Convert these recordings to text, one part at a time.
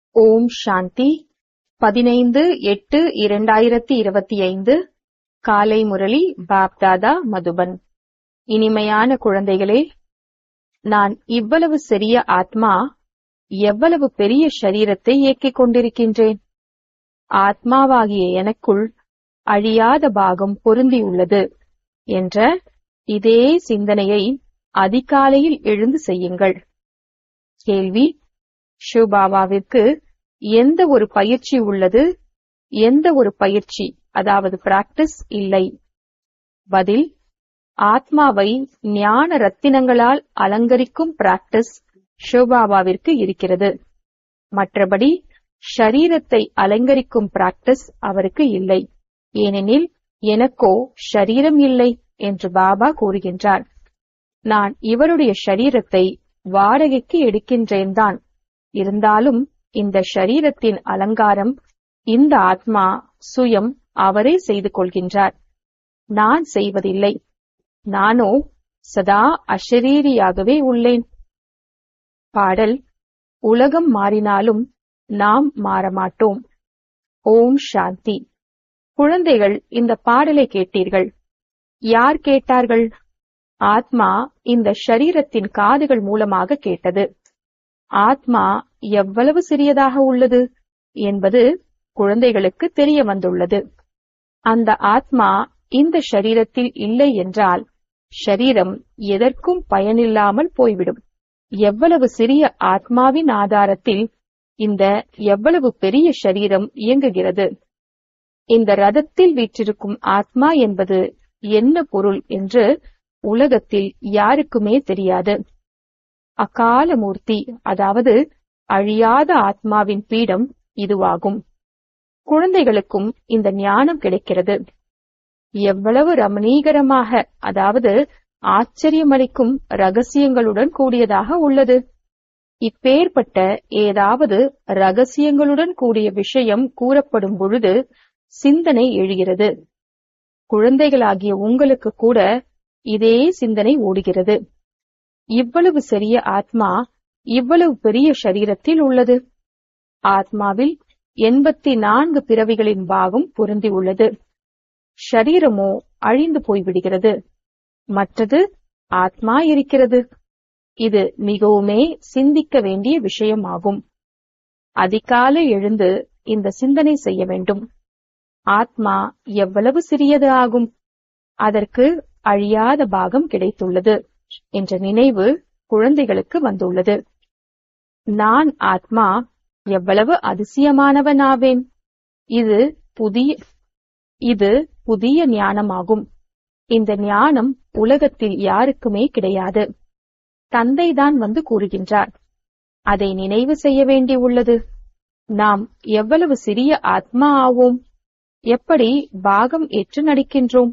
ஓம் சாந்தி பதினைந்து எட்டு இரண்டாயிரத்தி இருபத்தி ஐந்து காலை முரளி பாப்தாதா மதுபன் இனிமையான குழந்தைகளே நான் இவ்வளவு சிறிய ஆத்மா எவ்வளவு பெரிய சரீரத்தை இயக்கிக் கொண்டிருக்கின்றேன் ஆத்மாவாகிய எனக்குள் அழியாத பாகம் பொருந்தியுள்ளது என்ற இதே சிந்தனையை அதிகாலையில் எழுந்து செய்யுங்கள் கேள்வி ஷுபாபாவிற்கு எந்த ஒரு பயிற்சி உள்ளது எந்த ஒரு பயிற்சி அதாவது பிராக்டிஸ் இல்லை பதில் ஆத்மாவை ஞான ரத்தினங்களால் அலங்கரிக்கும் பிராக்டிஸ் ஷோபாபாவிற்கு இருக்கிறது மற்றபடி ஷரீரத்தை அலங்கரிக்கும் பிராக்டிஸ் அவருக்கு இல்லை ஏனெனில் எனக்கோ ஷரீரம் இல்லை என்று பாபா கூறுகின்றார் நான் இவருடைய ஷரீரத்தை வாடகைக்கு எடுக்கின்றேன் தான் இருந்தாலும் இந்த ஷரீரத்தின் அலங்காரம் இந்த ஆத்மா சுயம் அவரே செய்து கொள்கின்றார் நான் செய்வதில்லை நானோ சதா அஷரீரியாகவே உள்ளேன் பாடல் உலகம் மாறினாலும் நாம் மாறமாட்டோம் ஓம் சாந்தி குழந்தைகள் இந்த பாடலை கேட்டீர்கள் யார் கேட்டார்கள் ஆத்மா இந்த ஷரீரத்தின் காதுகள் மூலமாக கேட்டது ஆத்மா எவ்வளவு சிறியதாக உள்ளது என்பது குழந்தைகளுக்கு தெரிய வந்துள்ளது அந்த ஆத்மா இந்த ஷரீரத்தில் இல்லை என்றால் ஷரீரம் எதற்கும் பயனில்லாமல் போய்விடும் எவ்வளவு சிறிய ஆத்மாவின் ஆதாரத்தில் இந்த எவ்வளவு பெரிய ஷரீரம் இயங்குகிறது இந்த ரதத்தில் வீற்றிருக்கும் ஆத்மா என்பது என்ன பொருள் என்று உலகத்தில் யாருக்குமே தெரியாது அகால மூர்த்தி அதாவது அழியாத ஆத்மாவின் பீடம் இதுவாகும் குழந்தைகளுக்கும் இந்த ஞானம் கிடைக்கிறது எவ்வளவு ரமணீகரமாக அதாவது ஆச்சரியமளிக்கும் ரகசியங்களுடன் கூடியதாக உள்ளது இப்பேற்பட்ட ஏதாவது ரகசியங்களுடன் கூடிய விஷயம் கூறப்படும் பொழுது சிந்தனை எழுகிறது குழந்தைகளாகிய உங்களுக்கு கூட இதே சிந்தனை ஓடுகிறது இவ்வளவு சிறிய ஆத்மா இவ்வளவு பெரிய சரீரத்தில் உள்ளது ஆத்மாவில் எண்பத்தி நான்கு பிறவிகளின் பாகம் பொருந்தி உள்ளது ஷரீரமோ அழிந்து போய்விடுகிறது மற்றது ஆத்மா இருக்கிறது இது மிகவுமே சிந்திக்க வேண்டிய விஷயமாகும் அதிகாலை எழுந்து இந்த சிந்தனை செய்ய வேண்டும் ஆத்மா எவ்வளவு சிறியது ஆகும் அதற்கு அழியாத பாகம் கிடைத்துள்ளது என்ற நினைவு குழந்தைகளுக்கு வந்துள்ளது நான் ஆத்மா எவ்வளவு அதிசயமானவன் ஆவேன் இது புதிய இது புதிய ஞானமாகும் இந்த ஞானம் உலகத்தில் யாருக்குமே கிடையாது தந்தைதான் வந்து கூறுகின்றார் அதை நினைவு செய்ய வேண்டியுள்ளது நாம் எவ்வளவு சிறிய ஆத்மா ஆவோம் எப்படி பாகம் ஏற்று நடிக்கின்றோம்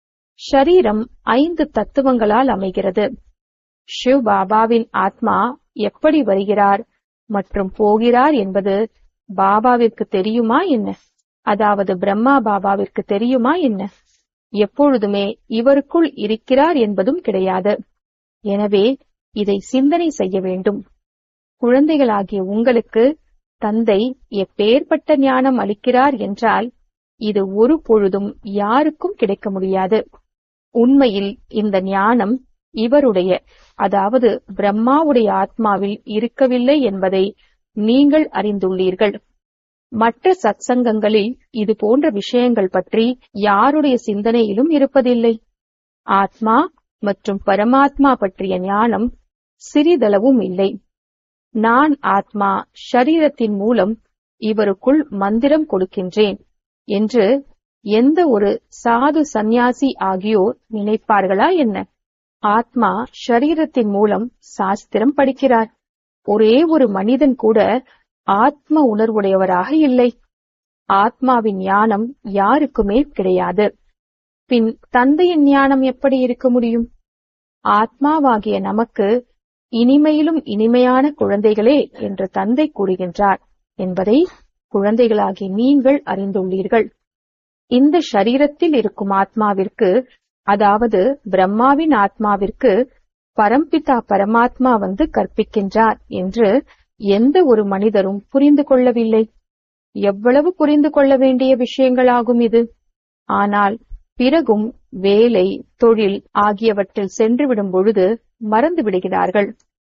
ஷரீரம் ஐந்து தத்துவங்களால் அமைகிறது ஷிவ் பாபாவின் ஆத்மா எப்படி வருகிறார் மற்றும் போகிறார் என்பது பாபாவிற்கு தெரியுமா என்ன அதாவது பிரம்மா பாபாவிற்கு தெரியுமா என்ன எப்பொழுதுமே இவருக்குள் இருக்கிறார் என்பதும் கிடையாது எனவே இதை சிந்தனை செய்ய வேண்டும் குழந்தைகளாகிய உங்களுக்கு தந்தை எப்பேற்பட்ட ஞானம் அளிக்கிறார் என்றால் இது ஒரு பொழுதும் யாருக்கும் கிடைக்க முடியாது உண்மையில் இந்த ஞானம் இவருடைய அதாவது பிரம்மாவுடைய ஆத்மாவில் இருக்கவில்லை என்பதை நீங்கள் அறிந்துள்ளீர்கள் மற்ற சத்சங்கங்களில் இது போன்ற விஷயங்கள் பற்றி யாருடைய சிந்தனையிலும் இருப்பதில்லை ஆத்மா மற்றும் பரமாத்மா பற்றிய ஞானம் சிறிதளவும் இல்லை நான் ஆத்மா ஷரீரத்தின் மூலம் இவருக்குள் மந்திரம் கொடுக்கின்றேன் என்று எந்த ஒரு சாது சந்நியாசி ஆகியோர் நினைப்பார்களா என்ன ஆத்மா ஷரீரத்தின் மூலம் சாஸ்திரம் படிக்கிறார் ஒரே ஒரு மனிதன் கூட ஆத்ம உணர்வுடையவராக இல்லை ஆத்மாவின் ஞானம் யாருக்குமே கிடையாது பின் தந்தையின் ஞானம் எப்படி இருக்க முடியும் ஆத்மாவாகிய நமக்கு இனிமையிலும் இனிமையான குழந்தைகளே என்று தந்தை கூறுகின்றார் என்பதை குழந்தைகளாகி நீங்கள் அறிந்துள்ளீர்கள் இந்த ஷரீரத்தில் இருக்கும் ஆத்மாவிற்கு அதாவது பிரம்மாவின் ஆத்மாவிற்கு பரம்பிதா பரமாத்மா வந்து கற்பிக்கின்றார் என்று எந்த ஒரு மனிதரும் புரிந்து கொள்ளவில்லை எவ்வளவு புரிந்து கொள்ள வேண்டிய விஷயங்களாகும் இது ஆனால் பிறகும் வேலை தொழில் ஆகியவற்றில் சென்றுவிடும் பொழுது மறந்து விடுகிறார்கள்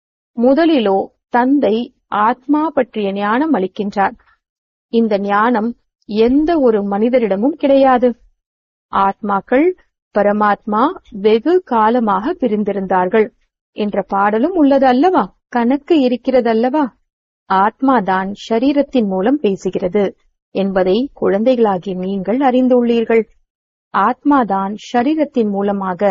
முதலிலோ தந்தை ஆத்மா பற்றிய ஞானம் அளிக்கின்றார் இந்த ஞானம் எந்த ஒரு மனிதரிடமும் கிடையாது ஆத்மாக்கள் பரமாத்மா வெகு காலமாக பிரிந்திருந்தார்கள் என்ற பாடலும் உள்ளது அல்லவா கணக்கு இருக்கிறதல்லவா ஆத்மாதான் ஷரீரத்தின் மூலம் பேசுகிறது என்பதை குழந்தைகளாகிய நீங்கள் அறிந்துள்ளீர்கள் ஆத்மாதான் ஷரீரத்தின் மூலமாக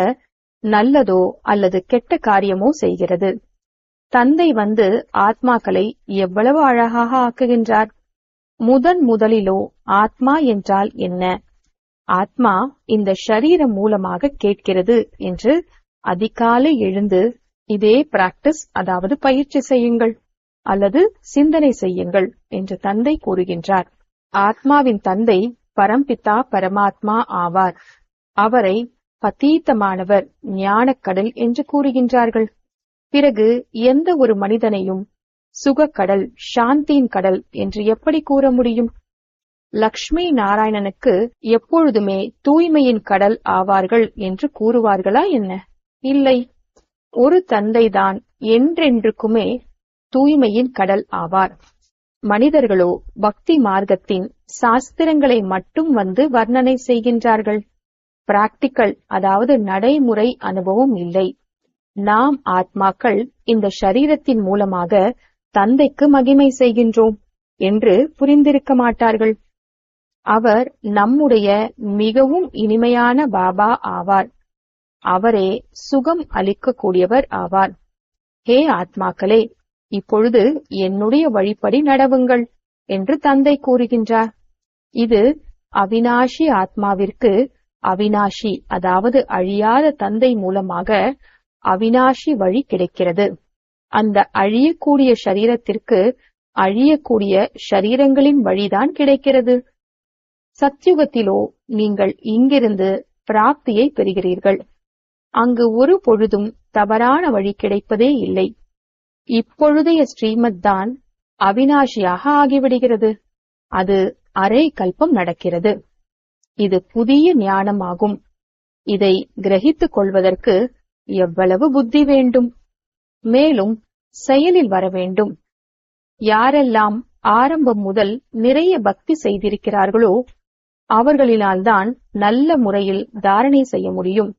நல்லதோ அல்லது கெட்ட காரியமோ செய்கிறது தந்தை வந்து ஆத்மாக்களை எவ்வளவு அழகாக ஆக்குகின்றார் முதன் முதலிலோ ஆத்மா என்றால் என்ன ஆத்மா இந்த ஷரீரம் மூலமாக கேட்கிறது என்று அதிகாலை எழுந்து இதே பிராக்டிஸ் அதாவது பயிற்சி செய்யுங்கள் அல்லது சிந்தனை செய்யுங்கள் என்று தந்தை கூறுகின்றார் ஆத்மாவின் தந்தை பரம்பிதா பரமாத்மா ஆவார் அவரை பதீத்தமானவர் ஞானக்கடல் என்று கூறுகின்றார்கள் பிறகு எந்த ஒரு மனிதனையும் சுகக்கடல் சாந்தியின் கடல் என்று எப்படி கூற முடியும் லக்ஷ்மி நாராயணனுக்கு எப்பொழுதுமே தூய்மையின் கடல் ஆவார்கள் என்று கூறுவார்களா என்ன இல்லை ஒரு தந்தைதான் என்றென்றுக்குமே தூய்மையின் கடல் ஆவார் மனிதர்களோ பக்தி மார்க்கத்தின் சாஸ்திரங்களை மட்டும் வந்து வர்ணனை செய்கின்றார்கள் பிராக்டிக்கல் அதாவது நடைமுறை அனுபவம் இல்லை நாம் ஆத்மாக்கள் இந்த ஷரீரத்தின் மூலமாக தந்தைக்கு மகிமை செய்கின்றோம் என்று புரிந்திருக்க மாட்டார்கள் அவர் நம்முடைய மிகவும் இனிமையான பாபா ஆவார் அவரே சுகம் அளிக்கக்கூடியவர் ஆவார் ஹே ஆத்மாக்களே இப்பொழுது என்னுடைய வழிப்படி நடவுங்கள் என்று தந்தை கூறுகின்றார் இது அவினாஷி ஆத்மாவிற்கு அவினாஷி அதாவது அழியாத தந்தை மூலமாக அவினாஷி வழி கிடைக்கிறது அந்த அழியக்கூடிய ஷரீரத்திற்கு அழியக்கூடிய ஷரீரங்களின் வழிதான் கிடைக்கிறது சத்யுகத்திலோ நீங்கள் இங்கிருந்து பிராப்தியை பெறுகிறீர்கள் அங்கு ஒரு பொழுதும் தவறான வழி கிடைப்பதே இல்லை இப்பொழுதைய ஸ்ரீமத் தான் அவினாஷியாக ஆகிவிடுகிறது அது அரை கல்பம் நடக்கிறது இது புதிய ஞானமாகும் இதை கிரகித்துக் கொள்வதற்கு எவ்வளவு புத்தி வேண்டும் மேலும் செயலில் வர வேண்டும் யாரெல்லாம் ஆரம்பம் முதல் நிறைய பக்தி செய்திருக்கிறார்களோ அவர்களினால்தான் நல்ல முறையில் தாரணை செய்ய முடியும்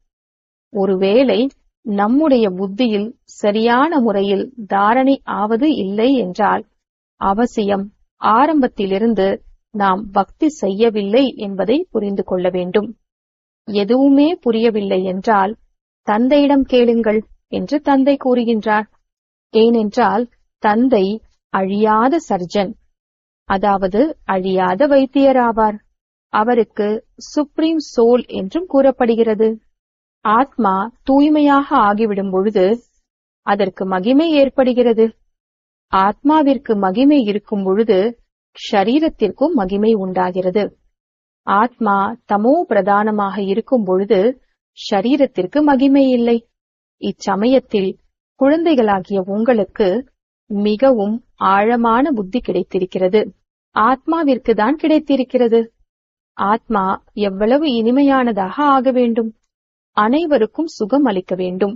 ஒருவேளை நம்முடைய புத்தியில் சரியான முறையில் தாரணை ஆவது இல்லை என்றால் அவசியம் ஆரம்பத்திலிருந்து நாம் பக்தி செய்யவில்லை என்பதை புரிந்து கொள்ள வேண்டும் எதுவுமே புரியவில்லை என்றால் தந்தையிடம் கேளுங்கள் என்று தந்தை கூறுகின்றார் ஏனென்றால் தந்தை அழியாத சர்ஜன் அதாவது அழியாத வைத்தியராவார் அவருக்கு சுப்ரீம் சோல் என்றும் கூறப்படுகிறது ஆத்மா தூய்மையாக ஆகிவிடும் பொழுது அதற்கு மகிமை ஏற்படுகிறது ஆத்மாவிற்கு மகிமை இருக்கும் பொழுது ஷரீரத்திற்கும் மகிமை உண்டாகிறது ஆத்மா தமோ பிரதானமாக இருக்கும் பொழுது ஷரீரத்திற்கு மகிமை இல்லை இச்சமயத்தில் குழந்தைகளாகிய உங்களுக்கு மிகவும் ஆழமான புத்தி கிடைத்திருக்கிறது ஆத்மாவிற்கு தான் கிடைத்திருக்கிறது ஆத்மா எவ்வளவு இனிமையானதாக ஆக வேண்டும் அனைவருக்கும் சுகம் அளிக்க வேண்டும்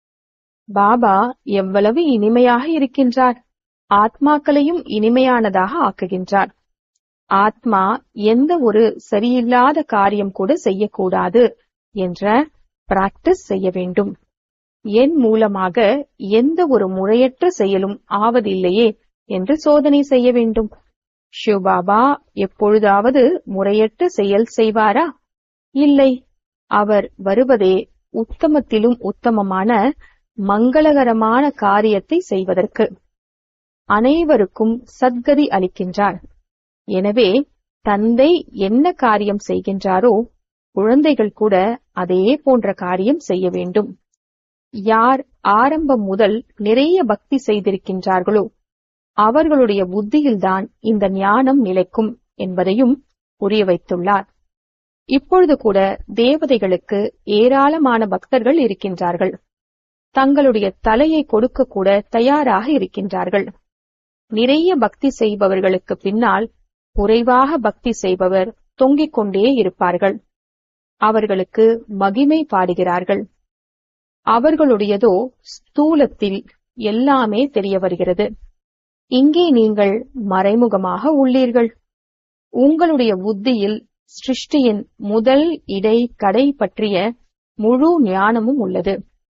பாபா எவ்வளவு இனிமையாக இருக்கின்றார் ஆத்மாக்களையும் இனிமையானதாக ஆக்குகின்றார் ஆத்மா எந்த ஒரு சரியில்லாத காரியம் கூட செய்யக்கூடாது என்ற பிராக்டிஸ் செய்ய வேண்டும் என் மூலமாக எந்த ஒரு முறையற்ற செயலும் ஆவதில்லையே என்று சோதனை செய்ய வேண்டும் சிவபாபா எப்பொழுதாவது முறையற்ற செயல் செய்வாரா இல்லை அவர் வருவதே உத்தமத்திலும் உத்தமமான மங்களகரமான காரியத்தை செய்வதற்கு அனைவருக்கும் சத்கதி அளிக்கின்றார் எனவே தந்தை என்ன காரியம் செய்கின்றாரோ குழந்தைகள் கூட அதே போன்ற காரியம் செய்ய வேண்டும் யார் ஆரம்பம் முதல் நிறைய பக்தி செய்திருக்கின்றார்களோ அவர்களுடைய புத்தியில்தான் இந்த ஞானம் நிலைக்கும் என்பதையும் புரிய வைத்துள்ளார் இப்பொழுது கூட தேவதைகளுக்கு ஏராளமான பக்தர்கள் இருக்கின்றார்கள் தங்களுடைய தலையை கொடுக்க கூட தயாராக இருக்கின்றார்கள் நிறைய பக்தி செய்பவர்களுக்கு பின்னால் குறைவாக பக்தி செய்பவர் தொங்கிக் கொண்டே இருப்பார்கள் அவர்களுக்கு மகிமை பாடுகிறார்கள் அவர்களுடையதோ ஸ்தூலத்தில் எல்லாமே தெரிய வருகிறது இங்கே நீங்கள் மறைமுகமாக உள்ளீர்கள் உங்களுடைய புத்தியில் சிருஷ்டியின் முதல் இடை கடை பற்றிய முழு ஞானமும் உள்ளது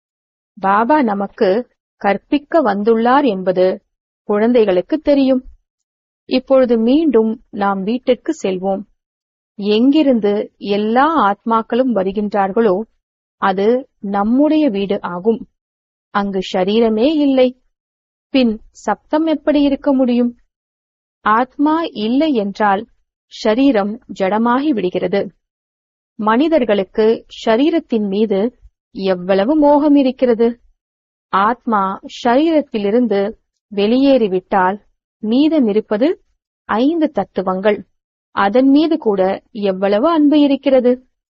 பாபா நமக்கு கற்பிக்க வந்துள்ளார் என்பது குழந்தைகளுக்கு தெரியும் இப்பொழுது மீண்டும் நாம் வீட்டிற்கு செல்வோம் எங்கிருந்து எல்லா ஆத்மாக்களும் வருகின்றார்களோ அது நம்முடைய வீடு ஆகும் அங்கு ஷரீரமே இல்லை பின் சப்தம் எப்படி இருக்க முடியும் ஆத்மா இல்லை என்றால் ஷரீரம் ஜடமாகி விடுகிறது மனிதர்களுக்கு ஷரீரத்தின் மீது எவ்வளவு மோகம் இருக்கிறது ஆத்மா ஷரீரத்திலிருந்து வெளியேறிவிட்டால் மீதமிருப்பது ஐந்து தத்துவங்கள் அதன் மீது கூட எவ்வளவு அன்பு இருக்கிறது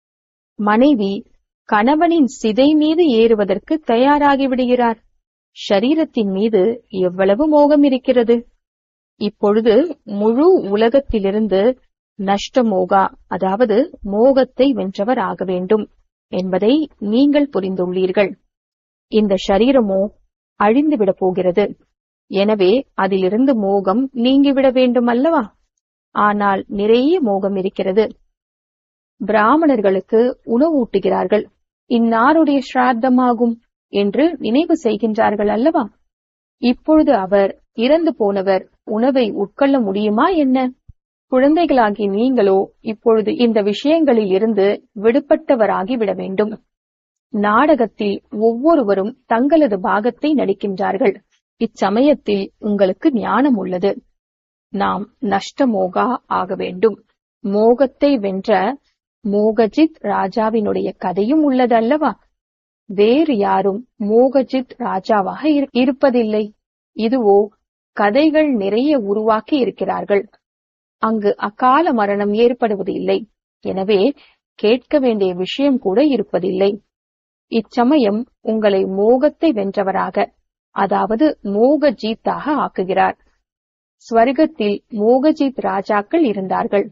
மனைவி கணவனின் சிதை மீது ஏறுவதற்கு தயாராகி விடுகிறார் ஷரீரத்தின் மீது எவ்வளவு மோகம் இருக்கிறது இப்பொழுது முழு உலகத்திலிருந்து நஷ்டமோகா அதாவது மோகத்தை வென்றவர் ஆக வேண்டும் என்பதை நீங்கள் புரிந்துள்ளீர்கள் இந்த ஷரீரமோ அழிந்துவிடப் போகிறது எனவே அதிலிருந்து மோகம் நீங்கிவிட வேண்டும் அல்லவா ஆனால் நிறைய மோகம் இருக்கிறது பிராமணர்களுக்கு உணவூட்டுகிறார்கள் இன்னாருடைய ஸ்ராத்தமாகும் என்று நினைவு செய்கின்றார்கள் அல்லவா இப்பொழுது அவர் இறந்து போனவர் உணவை உட்கொள்ள முடியுமா என்ன குழந்தைகளாகி நீங்களோ இப்பொழுது இந்த விஷயங்களில் இருந்து விடுபட்டவராகி விட வேண்டும் நாடகத்தில் ஒவ்வொருவரும் தங்களது பாகத்தை நடிக்கின்றார்கள் இச்சமயத்தில் உங்களுக்கு ஞானம் உள்ளது நாம் நஷ்டமோகா ஆக வேண்டும் மோகத்தை வென்ற மோகஜித் ராஜாவினுடைய கதையும் உள்ளது அல்லவா வேறு யாரும் மோகஜித் ராஜாவாக இருப்பதில்லை இதுவோ கதைகள் நிறைய உருவாக்கி இருக்கிறார்கள் அங்கு அகால மரணம் ஏற்படுவது இல்லை எனவே கேட்க வேண்டிய விஷயம் கூட இருப்பதில்லை இச்சமயம் உங்களை மோகத்தை வென்றவராக அதாவது மோகஜீத்தாக ஆக்குகிறார் ஸ்வர்க்கத்தில் மோகஜீத் ராஜாக்கள் இருந்தார்கள்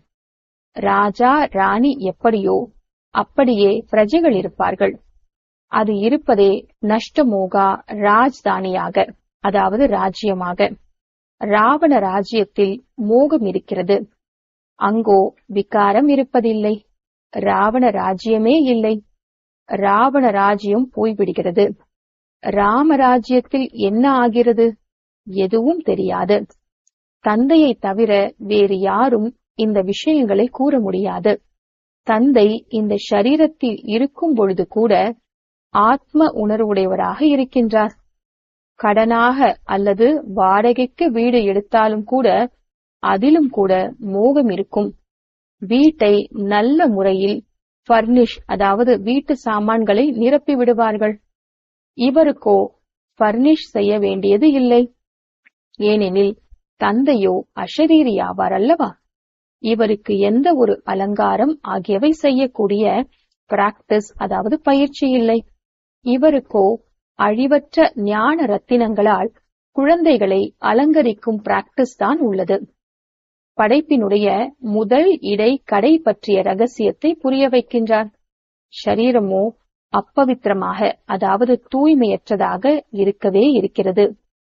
ராஜா ராணி எப்படியோ அப்படியே பிரஜைகள் இருப்பார்கள் அது இருப்பதே நஷ்டமோகா ராஜ்தானியாக அதாவது ராஜ்யமாக ராவண ராஜ்யத்தில் மோகம் இருக்கிறது அங்கோ விகாரம் இருப்பதில்லை ராவண ராஜ்யமே இல்லை ராவண ராஜ்யம் போய்விடுகிறது ராமராஜ்யத்தில் என்ன ஆகிறது எதுவும் தெரியாது தந்தையை தவிர வேறு யாரும் இந்த விஷயங்களை கூற முடியாது தந்தை இந்த ஷரீரத்தில் இருக்கும் பொழுது கூட ஆத்ம உணர்வுடையவராக இருக்கின்றார் கடனாக அல்லது வாடகைக்கு வீடு எடுத்தாலும் கூட அதிலும் கூட மோகம் இருக்கும் வீட்டை நல்ல முறையில் பர்னிஷ் அதாவது வீட்டு சாமான்களை நிரப்பி விடுவார்கள் இவருக்கோ பர்னிஷ் செய்ய வேண்டியது இல்லை ஏனெனில் தந்தையோ அஷரீரி ஆவார் அல்லவா இவருக்கு எந்த ஒரு அலங்காரம் ஆகியவை செய்யக்கூடிய பிராக்டிஸ் அதாவது பயிற்சி இல்லை இவருக்கோ அழிவற்ற ஞான ரத்தினங்களால் குழந்தைகளை அலங்கரிக்கும் பிராக்டிஸ் தான் உள்ளது படைப்பினுடைய முதல் இடை கடை பற்றிய ரகசியத்தை புரிய வைக்கின்றார் ஷரீரமோ அப்பவித்திரமாக அதாவது தூய்மையற்றதாக இருக்கவே இருக்கிறது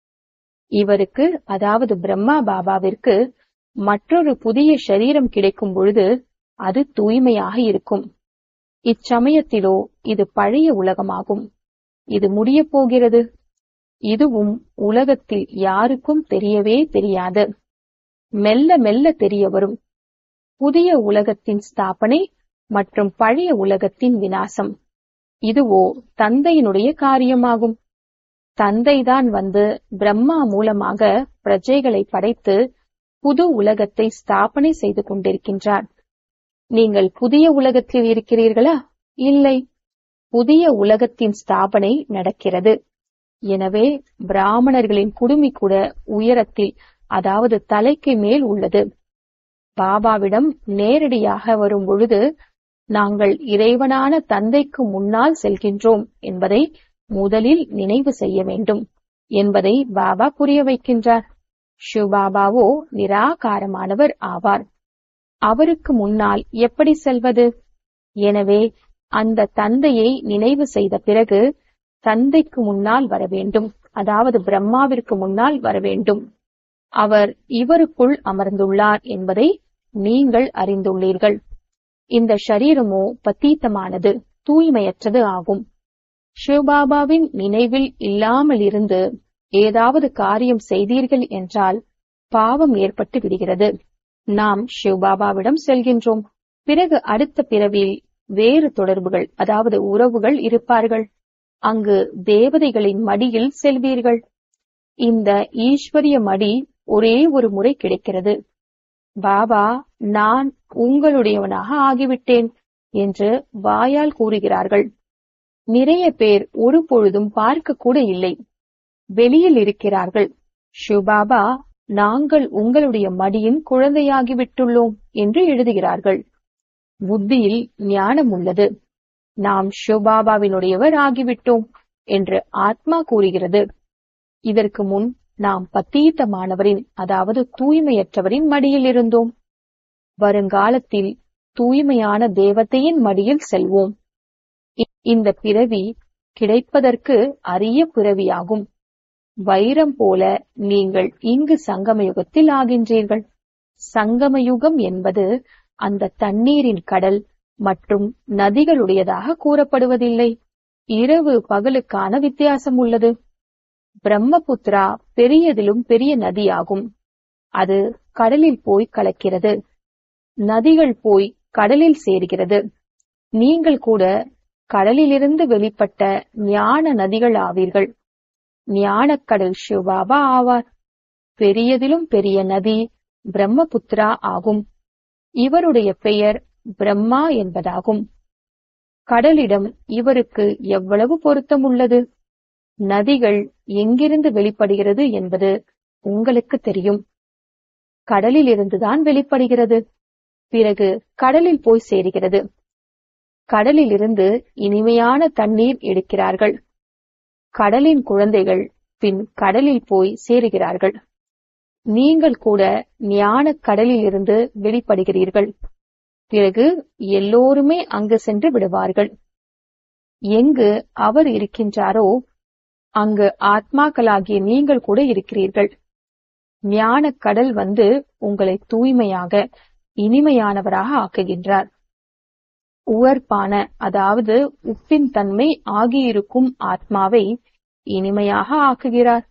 இவருக்கு அதாவது பிரம்மா பாபாவிற்கு மற்றொரு புதிய சரீரம் கிடைக்கும் பொழுது அது தூய்மையாக இருக்கும் இச்சமயத்திலோ இது பழைய உலகமாகும் இது முடியப் போகிறது இதுவும் உலகத்தில் யாருக்கும் தெரியவே தெரியாது மெல்ல மெல்ல தெரிய வரும் புதிய உலகத்தின் ஸ்தாபனை மற்றும் பழைய உலகத்தின் வினாசம் இதுவோ தந்தையினுடைய காரியமாகும் தந்தைதான் வந்து பிரம்மா மூலமாக பிரஜைகளை படைத்து புது உலகத்தை ஸ்தாபனை செய்து கொண்டிருக்கின்றார் நீங்கள் புதிய உலகத்தில் இருக்கிறீர்களா இல்லை புதிய உலகத்தின் ஸ்தாபனை நடக்கிறது எனவே பிராமணர்களின் குடுமி கூட உயரத்தில் அதாவது தலைக்கு மேல் உள்ளது பாபாவிடம் நேரடியாக வரும் பொழுது நாங்கள் இறைவனான தந்தைக்கு முன்னால் செல்கின்றோம் என்பதை முதலில் நினைவு செய்ய வேண்டும் என்பதை பாபா புரிய வைக்கின்றார் சிவபாபாவோ நிராகாரமானவர் ஆவார் அவருக்கு முன்னால் எப்படி செல்வது எனவே அந்த தந்தையை நினைவு செய்த பிறகு தந்தைக்கு முன்னால் வர வேண்டும் அதாவது பிரம்மாவிற்கு முன்னால் வர வேண்டும் அவர் இவருக்குள் அமர்ந்துள்ளார் என்பதை நீங்கள் அறிந்துள்ளீர்கள் இந்த ஷரீரமோ பத்தீத்தமானது தூய்மையற்றது ஆகும் சிவபாபாவின் நினைவில் இல்லாமல் இருந்து ஏதாவது காரியம் செய்தீர்கள் என்றால் பாவம் ஏற்பட்டு விடுகிறது நாம் சிவபாபாவிடம் செல்கின்றோம் பிறகு அடுத்த பிறவியில் வேறு தொடர்புகள் அதாவது உறவுகள் இருப்பார்கள் அங்கு தேவதைகளின் மடியில் செல்வீர்கள் இந்த ஈஸ்வரிய மடி ஒரே ஒரு முறை கிடைக்கிறது பாபா நான் உங்களுடையவனாக ஆகிவிட்டேன் என்று வாயால் கூறுகிறார்கள் நிறைய பேர் ஒரு பொழுதும் பார்க்க கூட இல்லை வெளியில் இருக்கிறார்கள் சிவபாபா நாங்கள் உங்களுடைய மடியின் குழந்தையாகிவிட்டுள்ளோம் என்று எழுதுகிறார்கள் புத்தியில் ஞானம் உள்ளது நாம் சிவபாபாவினுடையவர் ஆகிவிட்டோம் என்று ஆத்மா கூறுகிறது இதற்கு முன் நாம் பத்தீத்தமானவரின் அதாவது தூய்மையற்றவரின் மடியில் இருந்தோம் வருங்காலத்தில் தூய்மையான தேவதையின் மடியில் செல்வோம் இந்த பிறவி கிடைப்பதற்கு அரிய பிறவியாகும் வைரம் போல நீங்கள் இங்கு சங்கமயுகத்தில் ஆகின்றீர்கள் சங்கமயுகம் என்பது அந்த தண்ணீரின் கடல் மற்றும் நதிகளுடையதாக கூறப்படுவதில்லை இரவு பகலுக்கான வித்தியாசம் உள்ளது பிரம்மபுத்திரா பெரியதிலும் பெரிய நதியாகும் அது கடலில் போய் கலக்கிறது நதிகள் போய் கடலில் சேர்கிறது நீங்கள் கூட கடலிலிருந்து வெளிப்பட்ட ஞான நதிகள் ஆவீர்கள் ஞானக்கடல் சிவபாபா ஆவார் பெரியதிலும் பெரிய நதி பிரம்மபுத்திரா ஆகும் இவருடைய பெயர் பிரம்மா என்பதாகும் கடலிடம் இவருக்கு எவ்வளவு பொருத்தம் உள்ளது நதிகள் எங்கிருந்து வெளிப்படுகிறது என்பது உங்களுக்கு தெரியும் கடலில் இருந்துதான் வெளிப்படுகிறது பிறகு கடலில் போய் சேருகிறது கடலில் இருந்து இனிமையான தண்ணீர் எடுக்கிறார்கள் கடலின் குழந்தைகள் பின் கடலில் போய் சேருகிறார்கள் நீங்கள் கூட ஞான கடலில் இருந்து வெளிப்படுகிறீர்கள் பிறகு எல்லோருமே அங்கு சென்று விடுவார்கள் எங்கு அவர் இருக்கின்றாரோ அங்கு ஆத்மாக்களாகிய நீங்கள் கூட இருக்கிறீர்கள் ஞான கடல் வந்து உங்களை தூய்மையாக இனிமையானவராக ஆக்குகின்றார் உவர்ப்பான அதாவது உப்பின் தன்மை ஆகியிருக்கும் ஆத்மாவை இனிமையாக ஆக்குகிறார்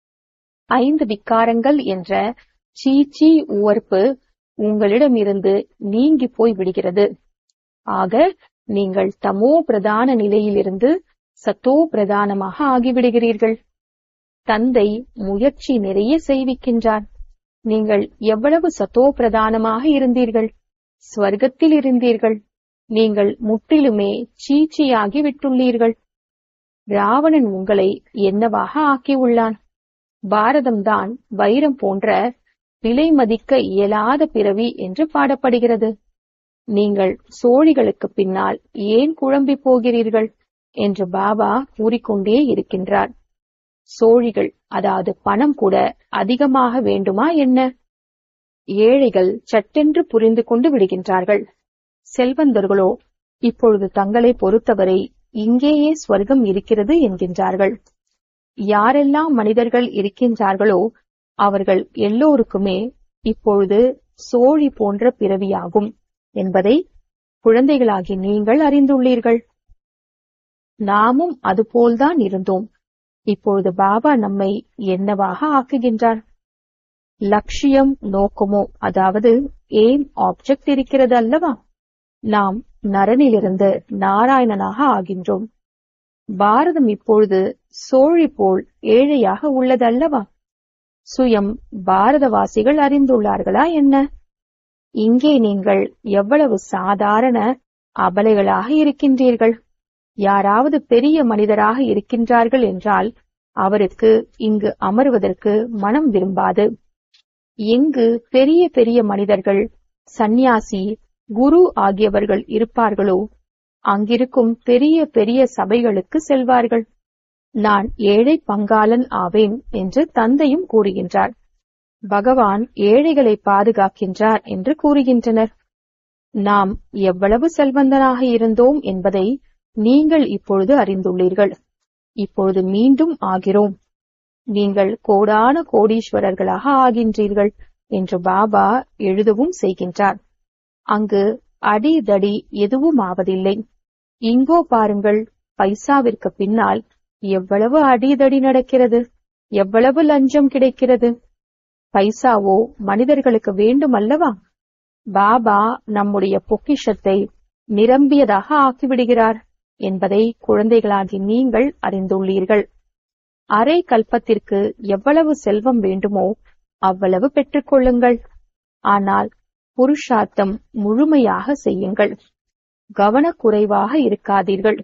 ஐந்து விக்காரங்கள் என்ற சீச்சி உவர்ப்பு உங்களிடமிருந்து நீங்கி போய் விடுகிறது ஆக நீங்கள் தமோ பிரதான நிலையிலிருந்து சத்தோ பிரதானமாக ஆகிவிடுகிறீர்கள் தந்தை முயற்சி நிறைய செய்விக்கின்றார் நீங்கள் எவ்வளவு சத்தோ பிரதானமாக இருந்தீர்கள் ஸ்வர்க்கத்தில் இருந்தீர்கள் நீங்கள் முற்றிலுமே சீச்சியாகி விட்டுள்ளீர்கள் ராவணன் உங்களை என்னவாக ஆக்கியுள்ளான் பாரதம்தான் வைரம் போன்ற விலை மதிக்க இயலாத பிறவி என்று பாடப்படுகிறது நீங்கள் சோழிகளுக்கு பின்னால் ஏன் குழம்பி போகிறீர்கள் என்று பாபா கூறிக்கொண்டே இருக்கின்றார் சோழிகள் அதாவது பணம் கூட அதிகமாக வேண்டுமா என்ன ஏழைகள் சட்டென்று புரிந்து கொண்டு விடுகின்றார்கள் செல்வந்தர்களோ இப்பொழுது தங்களை பொறுத்தவரை இங்கேயே ஸ்வர்க்கம் இருக்கிறது என்கின்றார்கள் யாரெல்லாம் மனிதர்கள் இருக்கின்றார்களோ அவர்கள் எல்லோருக்குமே இப்பொழுது சோழி போன்ற பிறவியாகும் என்பதை குழந்தைகளாகி நீங்கள் அறிந்துள்ளீர்கள் நாமும் அதுபோல்தான் இருந்தோம் இப்பொழுது பாபா நம்மை என்னவாக ஆக்குகின்றார் லட்சியம் நோக்கமோ அதாவது ஏம் ஆப்ஜெக்ட் இருக்கிறது அல்லவா நாம் நரனிலிருந்து நாராயணனாக ஆகின்றோம் பாரதம் இப்பொழுது சோழி போல் ஏழையாக உள்ளது அல்லவா சுயம் பாரதவாசிகள் அறிந்துள்ளார்களா என்ன இங்கே நீங்கள் எவ்வளவு சாதாரண அபலைகளாக இருக்கின்றீர்கள் யாராவது பெரிய மனிதராக இருக்கின்றார்கள் என்றால் அவருக்கு இங்கு அமருவதற்கு மனம் விரும்பாது எங்கு பெரிய பெரிய மனிதர்கள் சந்நியாசி குரு ஆகியவர்கள் இருப்பார்களோ அங்கிருக்கும் பெரிய பெரிய சபைகளுக்கு செல்வார்கள் நான் ஏழை பங்காளன் ஆவேன் என்று தந்தையும் கூறுகின்றார் பகவான் ஏழைகளை பாதுகாக்கின்றார் என்று கூறுகின்றனர் நாம் எவ்வளவு செல்வந்தனாக இருந்தோம் என்பதை நீங்கள் இப்பொழுது அறிந்துள்ளீர்கள் இப்பொழுது மீண்டும் ஆகிறோம் நீங்கள் கோடான கோடீஸ்வரர்களாக ஆகின்றீர்கள் என்று பாபா எழுதவும் செய்கின்றார் அங்கு அடி தடி எதுவும் ஆவதில்லை இங்கோ பாருங்கள் பைசாவிற்கு பின்னால் எவ்வளவு அடிதடி நடக்கிறது எவ்வளவு லஞ்சம் கிடைக்கிறது பைசாவோ மனிதர்களுக்கு வேண்டும் அல்லவா பாபா நம்முடைய பொக்கிஷத்தை நிரம்பியதாக ஆக்கிவிடுகிறார் என்பதை குழந்தைகளாகி நீங்கள் அறிந்துள்ளீர்கள் அரை கல்பத்திற்கு எவ்வளவு செல்வம் வேண்டுமோ அவ்வளவு பெற்றுக்கொள்ளுங்கள் ஆனால் புருஷார்த்தம் முழுமையாக செய்யுங்கள் கவனக்குறைவாக இருக்காதீர்கள்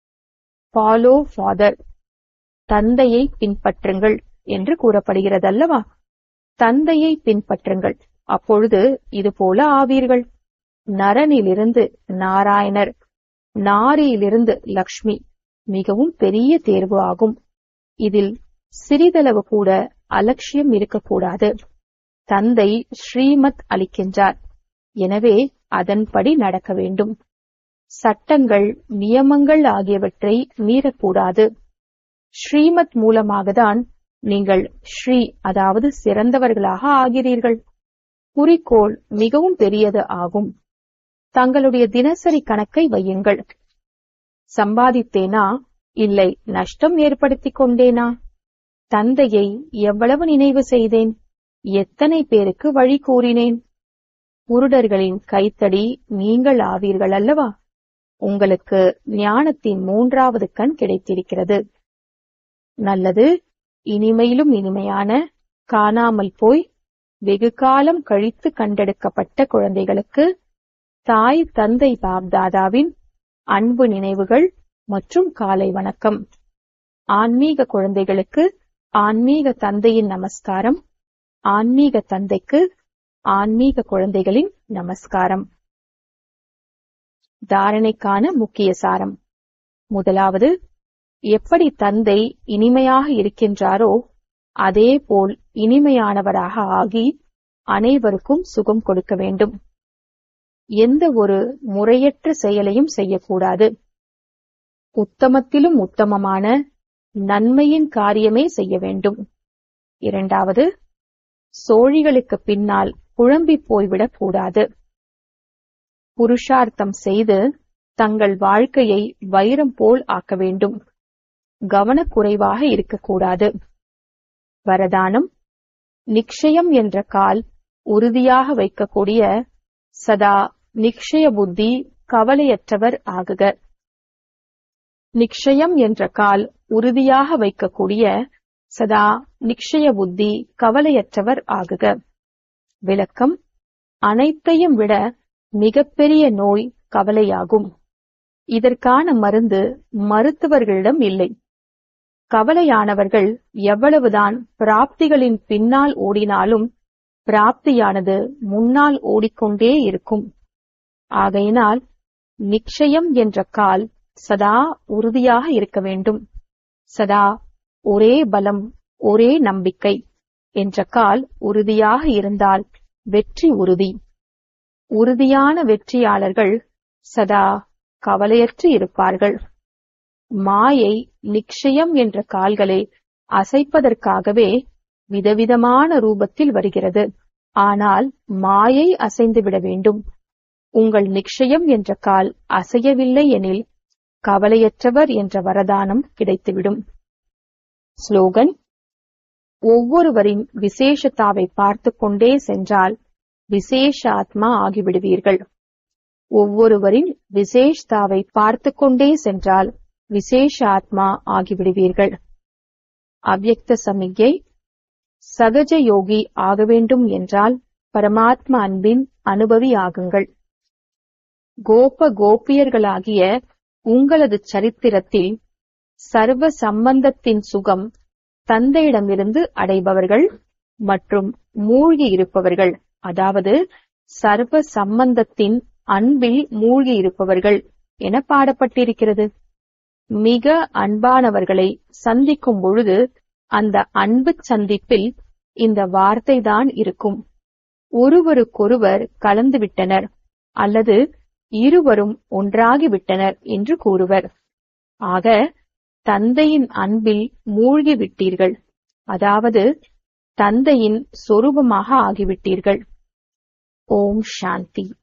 ஃபாலோ ஃபாதர் தந்தையை பின்பற்றுங்கள் என்று கூறப்படுகிறதல்லவா தந்தையை பின்பற்றுங்கள் அப்பொழுது இது போல ஆவீர்கள் நரனிலிருந்து நாராயணர் நாரியிலிருந்து லக்ஷ்மி மிகவும் பெரிய தேர்வு ஆகும் இதில் சிறிதளவு கூட அலட்சியம் இருக்கக்கூடாது தந்தை ஸ்ரீமத் அளிக்கின்றார் எனவே அதன்படி நடக்க வேண்டும் சட்டங்கள் நியமங்கள் ஆகியவற்றை மீறக்கூடாது ஸ்ரீமத் மூலமாகத்தான் நீங்கள் ஸ்ரீ அதாவது சிறந்தவர்களாக ஆகிறீர்கள் குறிக்கோள் மிகவும் பெரியது ஆகும் தங்களுடைய தினசரி கணக்கை வையுங்கள் சம்பாதித்தேனா இல்லை நஷ்டம் ஏற்படுத்திக் கொண்டேனா தந்தையை எவ்வளவு நினைவு செய்தேன் எத்தனை பேருக்கு வழி கூறினேன் குருடர்களின் கைத்தடி நீங்கள் ஆவீர்கள் அல்லவா உங்களுக்கு ஞானத்தின் மூன்றாவது கண் கிடைத்திருக்கிறது நல்லது இனிமையிலும் இனிமையான காணாமல் போய் வெகு காலம் கழித்து கண்டெடுக்கப்பட்ட குழந்தைகளுக்கு தாய் தந்தை பாப்தாதாவின் அன்பு நினைவுகள் மற்றும் காலை வணக்கம் ஆன்மீக குழந்தைகளுக்கு ஆன்மீக தந்தையின் நமஸ்காரம் ஆன்மீக தந்தைக்கு ஆன்மீக குழந்தைகளின் நமஸ்காரம் தாரணைக்கான முக்கிய சாரம் முதலாவது எப்படி தந்தை இனிமையாக இருக்கின்றாரோ அதே போல் இனிமையானவராக ஆகி அனைவருக்கும் சுகம் கொடுக்க வேண்டும் எந்த ஒரு முறையற்ற செயலையும் செய்யக்கூடாது உத்தமத்திலும் உத்தமமான நன்மையின் காரியமே செய்ய வேண்டும் இரண்டாவது சோழிகளுக்கு பின்னால் குழம்பி போய்விடக் கூடாது புருஷார்த்தம் செய்து தங்கள் வாழ்க்கையை வைரம் போல் ஆக்க வேண்டும் கவனக்குறைவாக இருக்கக்கூடாது வரதானம் நிக்ஷயம் என்ற கால் உறுதியாக வைக்கக்கூடிய சதா நிக்ஷய புத்தி கவலையற்றவர் ஆகுக நிக்ஷயம் என்ற கால் உறுதியாக வைக்கக்கூடிய சதா நிக்ஷய புத்தி கவலையற்றவர் ஆகுக விளக்கம் அனைத்தையும் விட மிகப்பெரிய நோய் கவலையாகும் இதற்கான மருந்து மருத்துவர்களிடம் இல்லை கவலையானவர்கள் எவ்வளவுதான் பிராப்திகளின் பின்னால் ஓடினாலும் பிராப்தியானது முன்னால் ஓடிக்கொண்டே இருக்கும் ஆகையினால் நிச்சயம் என்ற கால் சதா உறுதியாக இருக்க வேண்டும் சதா ஒரே பலம் ஒரே நம்பிக்கை என்ற கால் உறுதியாக இருந்தால் வெற்றி உறுதி உறுதியான வெற்றியாளர்கள் சதா கவலையற்று இருப்பார்கள் மாயை நிச்சயம் என்ற கால்களை அசைப்பதற்காகவே விதவிதமான ரூபத்தில் வருகிறது ஆனால் மாயை அசைந்துவிட வேண்டும் உங்கள் நிச்சயம் என்ற கால் அசையவில்லை எனில் கவலையற்றவர் என்ற வரதானம் கிடைத்துவிடும் ஸ்லோகன் ஒவ்வொருவரின் விசேஷத்தாவை பார்த்து கொண்டே சென்றால் விசேஷ ஆத்மா ஆகிவிடுவீர்கள் ஒவ்வொருவரின் விசேஷ்தாவை பார்த்து கொண்டே சென்றால் விசேஷ ஆத்மா ஆகிவிடுவீர்கள் அவ்யக்த சமிக்கை சகஜ யோகி ஆக வேண்டும் என்றால் பரமாத்மா அன்பின் அனுபவி ஆகுங்கள் கோப கோபியர்களாகிய உங்களது சரித்திரத்தில் சர்வ சம்பந்தத்தின் சுகம் தந்தையிடமிருந்து அடைபவர்கள் மற்றும் மூழ்கி இருப்பவர்கள் அதாவது சர்வ சம்பந்தத்தின் அன்பில் மூழ்கி இருப்பவர்கள் என பாடப்பட்டிருக்கிறது மிக அன்பானவர்களை சந்திக்கும் பொழுது அந்த அன்பு சந்திப்பில் இந்த வார்த்தை தான் இருக்கும் ஒருவருக்கொருவர் கலந்துவிட்டனர் அல்லது இருவரும் ஒன்றாகிவிட்டனர் என்று கூறுவர் ஆக தந்தையின் அன்பில் மூழ்கி விட்டீர்கள் அதாவது தந்தையின் சொரூபமாக ஆகிவிட்டீர்கள் ஓம் சாந்தி